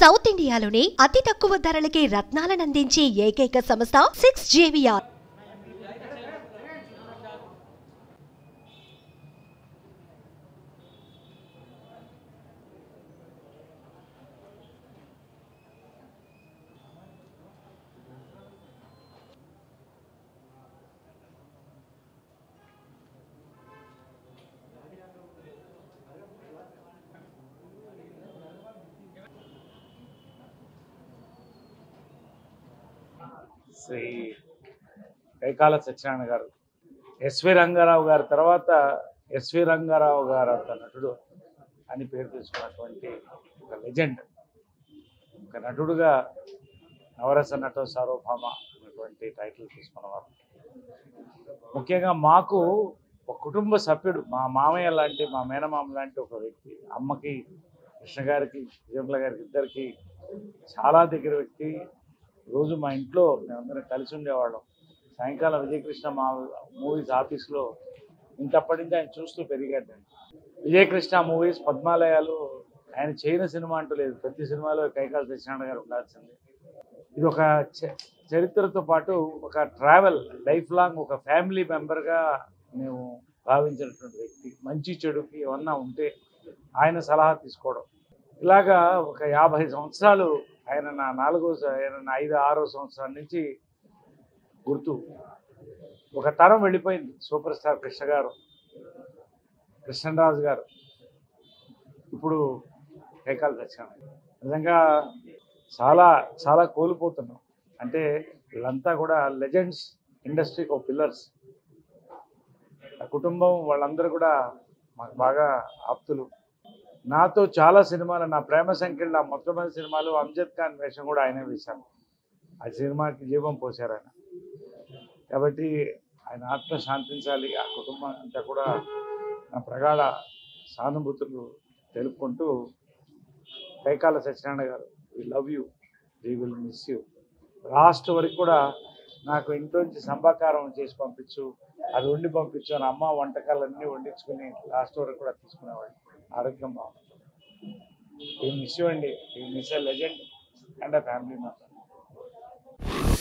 south ఇండియాలోనే అతి తక్కువ ధరలకి రత్నాలనందించే ఏకైక సంస్థ six JVR Shri Kaikala Satyanarayana garu SV Rangarao గారి తర్వాత ఎస్వి రంగారావు గారు అంత నటుడు అని పేరు తెచ్చుకున్నటువంటి ఒక లెజెండ్ ఒక నటుడుగా నవరస నట సార్వభౌమ అనేటువంటి టైటిల్ తీసుకున్నవారు ముఖ్యంగా మాకు ఒక కుటుంబ సభ్యుడు మా మామయ్య లాంటి మా మేనమామ లాంటి ఒక వ్యక్తి అమ్మకి కృష్ణ గారికి విజయముల గారికి ఇద్దరికి చాలా దగ్గర వ్యక్తి రోజు మా ఇంట్లో మేమందరం కలిసి ఉండేవాళ్ళం సాయంకాలం విజయకృష్ణ మా మూవీస్ ఆఫీస్లో ఇంతప్పటి నుంచి ఆయన చూస్తూ పెరిగాడు నేను విజయకృష్ణ మూవీస్ పద్మాలయాలు ఆయన చేయని సినిమా అంటూ లేదు ప్రతి సినిమాలో కైకాల సత్యనారాయణ గారు ఉండాల్సిందే ఇది ఒక చ- చరిత్రతో పాటు ఒక ట్రావెల్ లైఫ్ లాంగ్ ఒక ఫ్యామిలీ మెంబర్గా మేము భావించినటువంటి వ్యక్తి మంచి చెడుకి ఏమన్నా ఉంటే ఆయన సలహా తీసుకోవడం ఇలాగా ఒక యాభై సంవత్సరాలు ఆయన నా నాలుగో స- ఆయన నా ఐదు ఆరో సంవత్సరాల నుంచి గుర్తు ఒక తరం వెళ్ళిపోయింది సూపర్ స్టార్ కృష్ణ గారు కృష్ణరాజు గారు ఇప్పుడు కైకాల సత్యనారాయణ నిజంగా చాలా చాలా కోల్పోతున్నాం అంటే వీళ్ళంతా కూడా లెజెండ్స్ ఇండస్ట్రీకి ఒక పిల్లర్స్ ఆ కుటుంబం వాళ్ళందరూ కూడా మాకు బాగా ఆప్తులు నాతో చాలా సినిమాలు నా ప్రేమ సంఖ్యలు నా మొట్టమొదటి సినిమాలు అంజద్ ఖాన్ వేషం కూడా ఆయనే వేశాను ఆ సినిమాకి జీవం పోశారు ఆయన కాబట్టి ఆయన ఆత్మ శాంతించాలి ఆ కుటుంబం అంతా కూడా నా ప్రగాఢ సానుభూతులు తెలుపుకుంటూ Kaikala Satyanarayana garu we love you we will miss you last వరకు కూడా నాకు ఇంట్లోంచి సంభాకారం చేసి పంపించు అది వండి పంపించు అని అమ్మ వంటకాలన్నీ వండించుకుని లాస్ట్ వరకు కూడా తీసుకునేవాడు ఆరోగ్యం బాగుంది ఈ మిస్ యూ అండి ఈ miss legend and family member